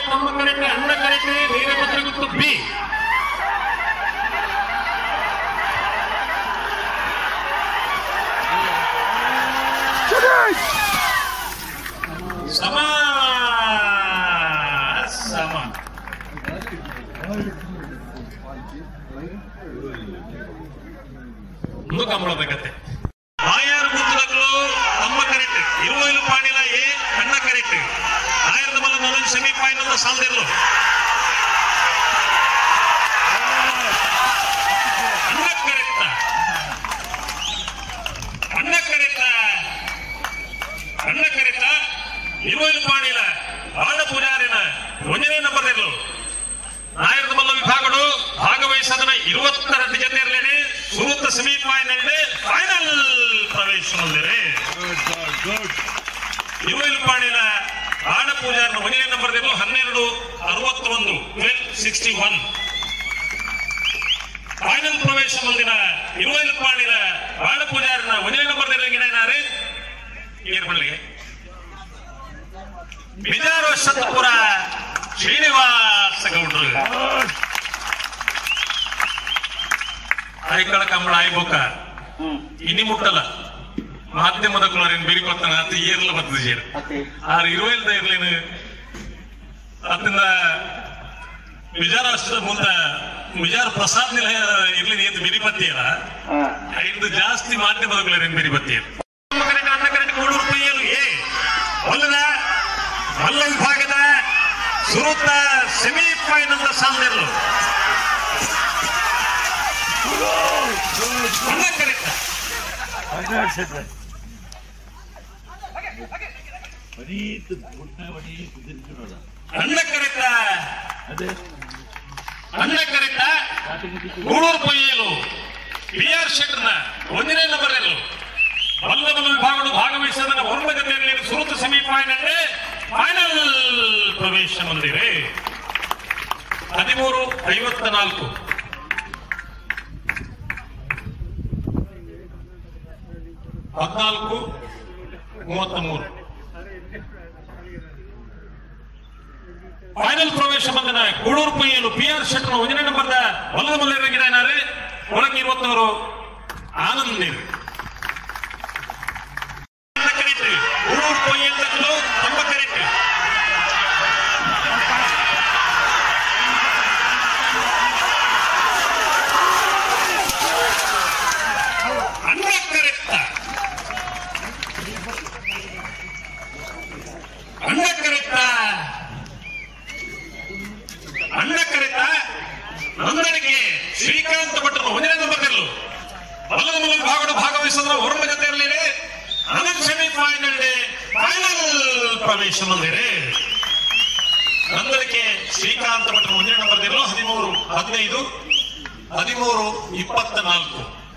ತಮ್ಮ ಕರೆಕ್ಟ್ ಅಣ್ಣ ಕರೆಕ್ಟ್ ವೀರಭದ್ರ ಗುತ್ತು ಬಿ ಸಮ ಸಮ ಮುಂದೆ ಕಂಬಳಬೇಕತ್ತೆ ಆಯಾರು ಗುತ್ತುಗಳು ತಮ್ಮ ಕರೆಕ್ಟ್ ಇರುವೈಲು ಪಾಣಿಲ ಎ ಅಣ್ಣ ಕರೆಕ್ಟ್ ಆಯಿರದ ಬಲ ಮೊದಲು ಸೆಮಿಫೈನಲ್ ಸಾಲದಿರಲು ಅಣ್ಣ ಕರೆಕ್ಟ್ ಅಣ್ಣ ಕರೆಕ್ಟ್ ಅಣ್ಣ ಕರೆಕ್ಟ್ ಇರುವೈಲು ಪಾಣಿಲ ಬಾಳ ಪೂಜಾರಿನ ಒಂದನೇ ನಂಬರ್ ಇರಲು ನಾಯರದ ಮಲ್ಲ ವಿಭಾಗಗಳು ಭಾಗವಹಿಸದನ ഇരുപത്തിരണ്ട് ജനറലിന് സുഹൃത്ത് സെമി ഫൈനലിന് ഫൈനൽ ಪ್ರವೇಶಿಸಲಿದೆ ಇರುವೈಲು ಪಾಣಿನ ಆಡಪೂಜಾರನ ಒಂದನೇ ನಂಬರ್ ಇರಲು ಹನ್ನೆರಡು ಅರವತ್ತೊಂದು ಟ್ವೆಲ್ ಸಿಕ್ಸ್ಟಿ ಒನ್ ಫೈನಲ್ ಪ್ರವೇಶ ಮುಂದಿನ ಇರುವೈಲು ಪಾಣಿನ ಆಡಪೂಜಾರನ ಒಂದನೇ ನಂಬರ್ ಇರೋಂಗಿನಾರು ಏರ್ಪಳ್ಳಿಗೆ ಬಿಜಾರ ಸತ್ತಪುರ ಶ್ರೀನಿವಾಸ ಗೌಡ್ರು ಐಕಳ ಕಂಬಳ ಆಯ್ಬೋಕ ಇನಿ ಮುಟ್ಟಲ್ಲ ಮಾಧ್ಯಮದ ಕುಳರಿನ ಬಿರಿಕೊತ್ತಾನ ಅದು ಏರ್ಲ ಬರ್ತದೆ ಸೇರು ಆರು ಇರುವೆಲ್ದ ಇರ್ಲೇನು ಅತ್ತಿಂದ ವಿಜಾರಾಷ್ಟ್ರದ ಮುಂದ ವಿಜಾರ ಪ್ರಸಾದ್ ನಿಲಯ ಇರ್ಲಿ ಏತ್ ಬಿರಿಪತ್ತಿಯಲ್ಲ ಐದು ಜಾಸ್ತಿ ಮಾಧ್ಯಮದ ಕುಳರಿನ ಬಿರಿಪತ್ತಿಯಲ್ಲ ಅನ್ನ ಕರೆಕ್ಟ್ ಮೂರು ರೂಪಾಯಿಯಲು ಏ ಒಲ್ಲದ ಮಲ್ಲ ವಿಭಾಗದ ಸುರುತ್ತ ಸೆಮಿಫೈನಲ್ ಸಾಲಿನಲ್ಲೂ ಅನ್ನ ಕರೆಕ್ಟ್ ಅನ್ನ ಕರೆಕ್ಟ ಅನ್ನ ಕರೆಕ್ಟ ಗೂಳೂರು ಕೊಯ್ಯಲು ಪಿ ಆರ್ ಶೆಟ್ನ ಒಂದನೇ ನಂಬರ್ ಎಲ್ಲು ಬಲ್ಲ ಬಲ್ಲ ವಿಭಾಗಗಳು ಭಾಗವಹಿಸದ ಹೊರಗತೆಯಲ್ಲಿ ಸುರುತ ಸೆಮಿಫೈನಲ್ ಫೈನಲ್ ಪ್ರವೇಶ ಹೊಂದಿವೆ ಹದಿಮೂರು ಐವತ್ತ ನಾಲ್ಕು ಹದಿನಾಲ್ಕು ಮೂವತ್ತ ಮೂರು ಫೈನಲ್ ಪ್ರವೇಶ ಬಂದನ ಗೂಳೂರು ಪೈಯಲು ಪಿ ಆರ್ ಶೆಟ್ರು ಒಂದನೇ ನಂಬರ್ದ ಒಲ್ಲದ ಮಲ್ಲಿರಗಿದ್ದಾರೆ ಒಳಗೆ ಇವತ್ತವರು ಆನಂದ್ ನೀರು ಕರೆಕ್ಟ್ ಗೂಳೂರು ಪೈಯಲ್ ತಮ್ಮ ಕರೆಕ್ಟ್ ಅನ್ನ ಕರೆಕ್ಟ್ ಅನ್ನ ಕರೆಕ್ಟ ಅನ್ನ ಕರೆಕ್ಟ ನೋಂದಣಿಗೆ ಶ್ರೀಕಾಂತ್ ಭಟ್ರು ಒಂದನೇ ನಂಬರ್ನಲ್ಲೂ ಬಲ್ಲದ ಮೂಲ ಭಾಗಗಳು ಭಾಗವಹಿಸಿದ ಹೊರಮ ಜೊತೆಯಲ್ಲಿ ಅನಂತ್ ಸೆಮಿಫೈನಲ್ ಫೈನಲ್ ಪ್ರವೇಶ ಹೊಂದಿದೆ ನಂದಳಿಕೆ ಶ್ರೀಕಾಂತ್ ಭಟ್ರು ಒಂದನೇ ನಂಬರ್ನಲ್ಲೂ ಹದಿಮೂರು ಹದಿನೈದು ಹದಿಮೂರು ಇಪ್ಪತ್ತ ನಾಲ್ಕು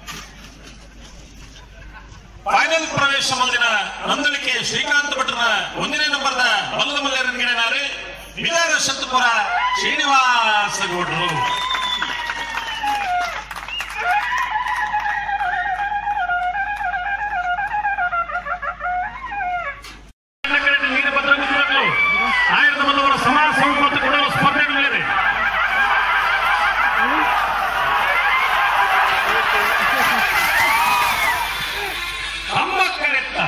ಫೈನಲ್ ಪ್ರವೇಶ ಮುಂದಿನ ನಂದಳಿಕೆ ಶ್ರೀಕಾಂತ್ ಭಟ್ರನ ಒಂದನೇ ನಂಬರ್ನ ಬಲ್ಲದ ಮಲ್ಯರನ್ಗಿನಾರೆ ಬಿದಾರ ಶತಪುರ ಶ್ರೀನಿವಾಸ ಗೌಡ್ರು ಆಯಿರದ ಮಲ್ಲವರ ಸಮಾಜ ಸಂಪತ್ತು ಕೊಡಲು ಸ್ಪರ್ಧೆಗಳಿವೆ ತಮ್ಮ ಕರೆತ್ತ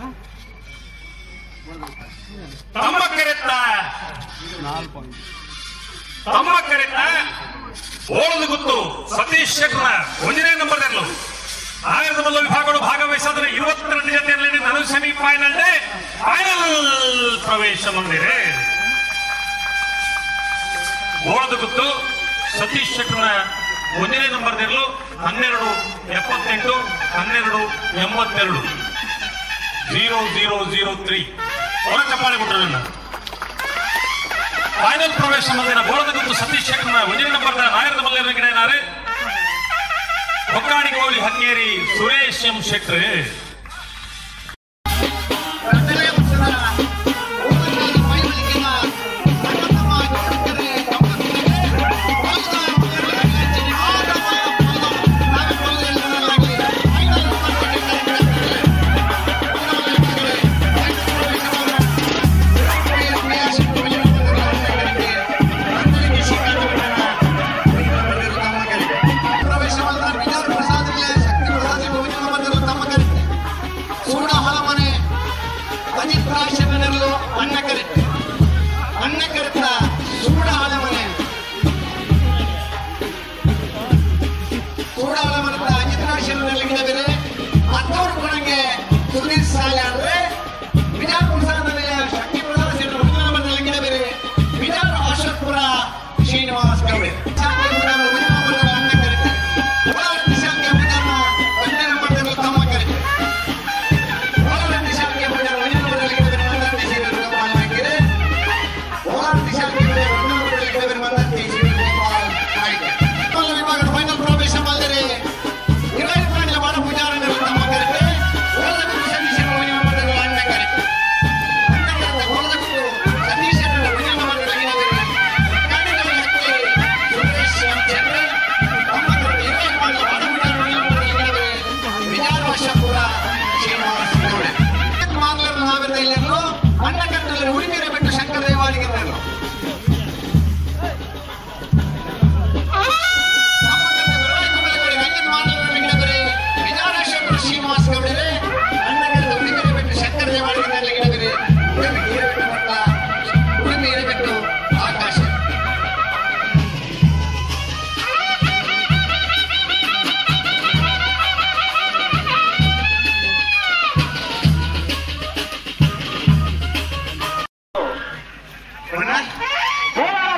ತಮ್ಮ ಕರೆತ್ತ ತಮ್ಮ ಕರೆತ್ತ ಓಳದು ಗೊತ್ತು ಸತೀಶ್ ಶೆಟ್ರ ಒಂದನೇ ನಂಬರ್ ಎಲ್ಲು ಆಯಿರದ ಮಲ್ಲ ವಿಭಾಗಗಳು ಭಾಗವಹಿಸಿದ್ರೆ ಇವತ್ತೆರಡು ಜೊತೆಯಲ್ಲಿ ನಾನು ಸೆಮಿಫೈನಲ್ ಫೈನಲ್ ಪ್ರವೇಶ ಹೊಂದಿದೆ ಓಳದು ಗೊತ್ತು ಸತೀಶ್ ಶೆಟ್ರನ ಒಂದನೇ ನಂಬರ್ ನೆರಳು ಹನ್ನೆರಡು ಎಪ್ಪತ್ತೆಂಟು ಹನ್ನೆರಡು ಎಂಬತ್ತೆರಡು ಜೀರೋ ಜೀರೋ ಜೀರೋ ತ್ರೀ ಒಳ ಚಪ್ಪಾಳೆ ಕೊಟ್ಟರು ನನ್ನ ಫೈನಲ್ ಪ್ರವೇಶ ಮಂದಿರ ಬೋಳದ ಗುಂಪು ಸತೀಶ್ ಶೆಟ್ಟರ್ನ ಒಂದನೇ ನಂಬರ್ನ ನಾಯರದ ಮಲ್ಲಿರಗಿನಾರೆ ಹೊಕ್ಕಾಡಿ ಗೌಳಿ ಹಕ್ಕೇರಿ ಸುರೇಶ್ ಎಂ ಶೆಟ್ರೆ Thank you.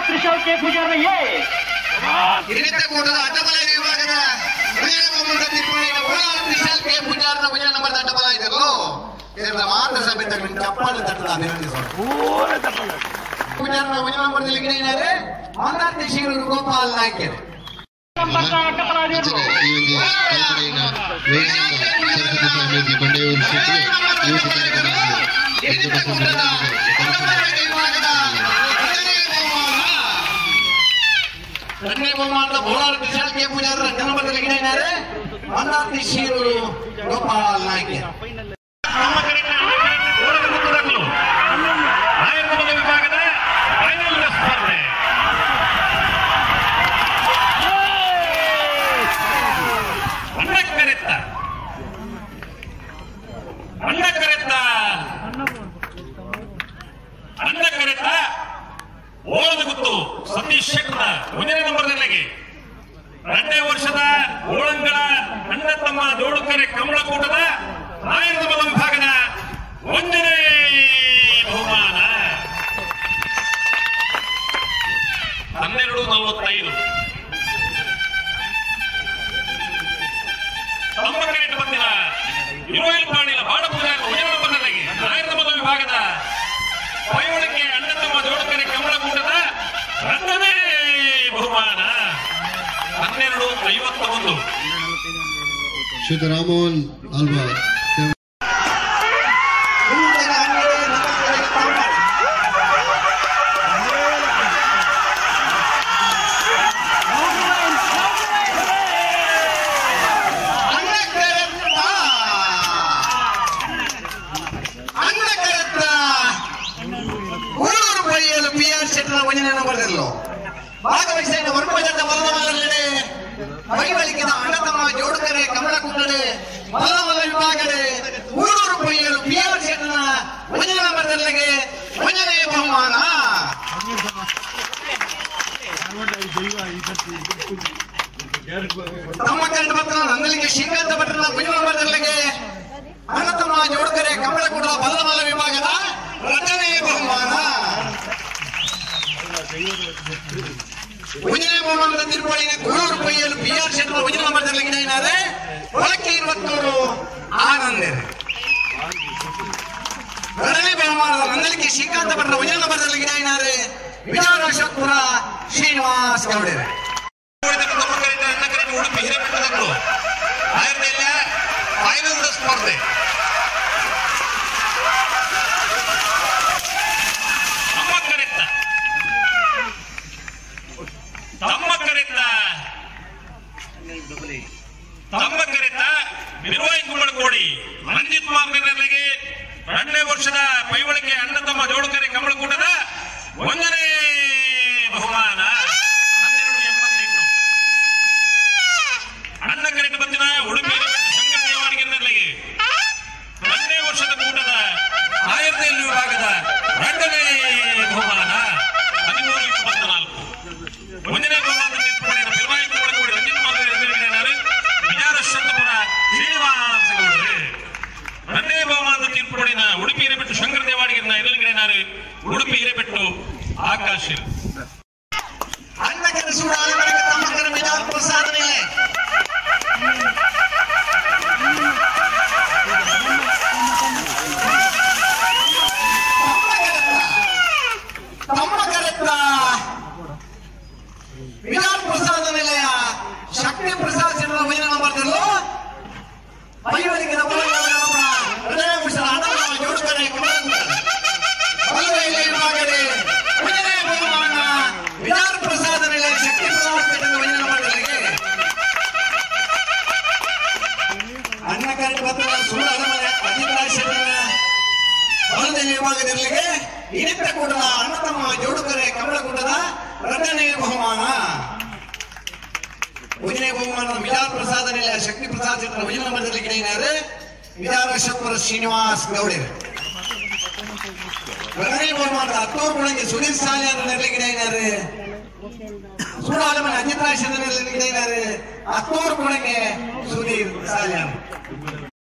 ತ್ರಿಶಾಲ್ ಕೆ ಪೂಜಾರ ಎ ಹಿರಿತ ಕೂಟದ ಅಡ್ಡಬಲ ವಿಭಾಗದ ಉದಯ ಬಹುಮತ ತೀರ್ಮಾನ ಕೋಲಾರ ವಿಶಾಲ್ ಕೆ ಪೂಜಾರನ ಉದಯ ನಂಬರ್ ಅಡ್ಡಬಲ ಇದೆಯಲ್ಲೋ ಇದರ ಮಾತ್ರ ಸಭೆ ತಗೊಂಡು ಚಪ್ಪಾಳೆ ತಟ್ಟದ ಅಭಿನಂದಿಸೋಣ ಪೂಜಾರನ ಉದಯ ನಂಬರ್ದಲ್ಲಿ ಏನಿದ್ದಾರೆ ಮಂದಾರ್ತಿ ಶ್ರೀಗಳು ಗೋಪಾಲ್ ನಾಯ್ಕರ್ ನಂಬರ್ ಅಡ್ಡಪರ ಆಗಿದ್ರು ಈ ಒಂದು ಕಲ್ಪನೆಯಿಂದ ವಯಸ್ಸಿನ ಸರಸ್ವತಿ ಸ್ವಾಮೀಜಿ ಬಂಡೆಯೂರು ಕ್ಷೇತ್ರ ಯುವಕ ಕಾರ್ಯಕ್ರಮದಲ್ಲಿ ಹಿರಿತ ಕೂಟದ ಅಡ್ಡಬಲ ವಿಭಾಗದ ಎರಡನೇ ಬಹುಮಾನದ ಕೋಲಾರ ವಿಶಾಲ್ ಕೆ ಪೂಜಾರ ಎರಡನೇ ನಂಬರ್ದಲ್ಲಿ ಏನಿದ್ದಾರೆ ಮಂದಾರ್ತಿ ಶ್ರೀಗಳು ಗೋಪಾಲ್ ನಾಯ್ಕರ್ ನಮ್ಮ ಕಡೆಯಿಂದ ಓಡದ ಮುತ್ತುದಾಗಲು ಆಯರ್ದ ಬಲ ವಿಭಾಗದ ಫೈನಲ್ ಸ್ಪರ್ಧೆ ಅಣ್ಣಕ್ಕರೆತ್ತ ಅಣ್ಣಕ್ಕರೆತ್ತ ಅಣ್ಣಕ್ಕರೆತ್ತ ಓಳದ ಗುತ್ತು ಸತೀಶ್ ಶೆಟ್ಟರ ಒಂದನೇ ನಂಬರ್ನಲ್ಲಿ ಎರಡನೇ ವರ್ಷದ ಓಳಂಗಳ ಅಣ್ಣ ತಮ್ಮ ಜೋಡುಕರೆ ಕಮಲಕೂಟದ ಆಯುರ್ದ ಬಲ ವಿಭಾಗದ ಒಂದನೇ ಬಹುಮಾನ ಹನ್ನೆರಡು ನಲವತ್ತೈದು ತಮ್ಮ ಕರೆಂಟ್ ಬಂದಿಲ್ಲ ಇರುವೈಲ್ ಪ್ರಾಣಿಲ ಬಾಡ ಪೂಜಾ ಉಜನ ಬಂದದಾಗಿ ಆಯುರ್ದ ಬಲ ವಿಭಾಗದ ಪೈವಳಿಕೆ ಅಣ್ಣ ತಮ್ಮ ಜೋಡುಕರೆ ಕಮಲಕೂಟದ ಎರಡನೇ ಬಹುಮಾನ ಹನ್ನೆರಡು ಐವತ್ತ ಒಂದು ಶ್ರೀಯುತ ರಾಮೋಹನ್ ಆಲ್ವಾ ಊರೂರು ಬಳಿಯಲು ಪಿ ಆರ್ ಶೆಟ್ಟರ ವಂಜನೆ ನಂಬರ್ದಲ್ಲೋ ಭಾಗವಹಿಸಿದ ವರ್ಮಜದ ಮಲ್ಲಮಲ್ಲಡೆ ಮೈವಳಿಕೆದ ಅಣ್ಣತಮ್ಮ ಜೋಡುಕರೆ ಕಮಲ ಕುಂಡಡೆ ಮಲ್ಲಮಲ್ಲ ವಿಭಾಗಡೆ ಊರೂರು ಬಳಿಯಲು ಪಿ ಆರ್ ಶೆಟ್ಟರ ವಂಜನೆ ನಂಬರ್ದಲ್ಲಿಗೆ ವಂಜನೆ ಬಹುಮಾನ ತಮ್ಮ ಕಂಡು ಭಕ್ತರ ನಂದಲಿಗೆ ಶ್ರೀಕಾಂತ ಭಟ್ರನ ವಂಜನೆ ನಂಬರ್ದಲ್ಲಿಗೆ ಅಣ್ಣತಮ್ಮ ಜೋಡುಕರೆ ಕಮಲ ಕುಂಡ ಮಲ್ಲಮಲ್ಲ ವಿಭಾಗದ ರಚನೆ ಬಹುಮಾನ ಉಜಿನ ಬಹುಮಾನದ ತಿರುಪಳಿಗೆ ಗೂಳೂರು ಪೈಯಲು ಪಿ ಆರ್ ಶೆಟ್ಟರ ಉಜಿನ ನಂಬರ್ದಲ್ಲಿ ಏನಾದ್ರೆ ಒಳಕ್ಕೆ ಇರುವತ್ತೂರು ಆನಂದರ್ ಎರಡನೇ ಬಹುಮಾನದ ನಂದಲಿಕೆ ಶ್ರೀಕಾಂತ ಭಟ್ರ ಉಜಿನ ನಂಬರ್ದಲ್ಲಿ ಏನಾದ್ರೆ ವಿಜಯ ಅಶೋಕ್ಪುರ ಶ್ರೀನಿವಾಸ್ ಗೌಡರ್ ಉಡುಪಿ ಹಿರೇಮಠದವರು ಆಯುರ್ವೇದ ಫೈನಲ್ ಸ್ಪರ್ಧೆ ತಮ್ಮ ಕರೆತ್ತ ತಮ್ಮ ಕರೆತ್ತ ತಮ್ಮ ಕರೆತ್ತ ಬಿರುವಾಯಿ ಕುಂಬಳಕೋಡಿ ರಂಜಿತ್ ಮಾರ್ಗದಲ್ಲಿಗೆ ಎರಡನೇ ವರ್ಷದ ಪೈವಳಿಕೆ ಅಣ್ಣ ತಮ್ಮ ಜೋಡುಕರೆ ಕಮಲಕೂಟದ ಒಂದನೇ ಬಹುಮಾನ ಹನ್ನೆರಡು ಎಂಬತ್ತೆಂಟು ಅಣ್ಣ ಕರೆತ ಬಂದಿನ ಉಡುಪಿ ಶಂಕರ ದೇವಾಡಿಗೆರಲ್ಲಿಗೆ ಎರಡನೇ ವರ್ಷದ ಕೂಟದ ಆಯರ್ದಲ್ಲಿ ವಿಭಾಗದ ಎರಡನೇ ಬಹುಮಾನ ಹದಿಮೂರು ಇಪ್ಪತ್ನಾಲ್ಕು ಮುಂದಿನ ಬಹುಮಾನ ತೀರ್ಪುಗಳಿನ ಬಿರುವಾಯಿ ಕುಂಬಳಕೋಡಿ ರಂಜಿತ್ ಮಾರ್ಗದಲ್ಲಿದ್ದಾರೆ ವಿಜಾರ ಶಂಕಪುರ ಶ್ರೀನಿವಾಸ ಗೌಡ್ರೆ ಎರಡನೇ ಬಹುಮಾನದ ತೀರ್ಪುಗಳಿನ ಉಡುಪಿ ಹಿರೇಬೆಟ್ಟು ಶಂಕರ ದೇವಾಡಿಗರನ್ನ ಎದುರುಗಡೆನಾರು ಉಡುಪಿ ಹಿರೇಬೆಟ್ಟು ಆಕಾಶ ಅಣ್ಣ ಕರೆಸುವ ಆಲಮನೆಗೆ ತಮ್ಮ ಕರೆ ವಿಜಯ ಪ್ರಸಾದನೆ ತಮ್ಮ ಕರೆತ್ತ ವಿಜಯ ಪ್ರಸಾದ ನಿಲಯ ಶಕ್ತಿ ಪ್ರಸಾದ್ ಜನರ ವೈನ ನಂಬರ್ದಲ್ಲೂ ಐವರಿಗೆ ನಮ್ಮ ಹೃದಯ ಮಿಶ್ರ ಅಣ್ಣ ಜೋಡುಕರೆ ವಿಜಯ ಪ್ರಸಾದ ನಿಲಯ ಶಕ್ತಿ ಪ್ರಸಾದ್ ವೈನ ನಂಬರ್ದಲ್ಲಿಗೆ ಅಣ್ಣ ಕರೆಂಟ್ ಬಂದ ಸುಳ್ಳು ಅರಮನೆ ಅಧಿಕಾರಿಗಳ ಹೊಲದ ವಿಭಾಗದಲ್ಲಿಗೆ ಇನಿತ ಕೂಟದ ಅಣ್ಣ ತಮ್ಮ ಜೋಡುಕರೆ ಕಮಲಕೂಟದ ಎರಡನೇ ಬಹುಮಾನ ಉಜಿನೇ ಬಹುಮಾನದ ಮಿಲಾರ್ ಪ್ರಸಾದ ನಿಲಯ ಶಕ್ತಿ ಪ್ರಸಾದ್ ಚಿತ್ರ ಉಜಿನ ನಂಬರ್ದಲ್ಲಿ ಏನಾದ್ರೆ ವಿಜಾರ ಶಂಕರ ಶ್ರೀನಿವಾಸ್ ಗೌಡರ್ ಎರಡನೇ ಬಹುಮಾನದ ಹತ್ತೂರು ಗುಣಗೆ ಸುನೀಲ್ ಸಾಲಿ ಅಂತ ನೆರಳಿಗೆ ಏನಾದ್ರೆ ಸೂಡಾಲಮನೆ ಅಜಿತ್ ರಾಶ್ ಅಂತ ನೆರಳಿಗೆ ಏನಾದ್ರೆ ಹತ್ತೂರು ಗುಣಗೆ ಸುನೀಲ್ ಸಾಲಿ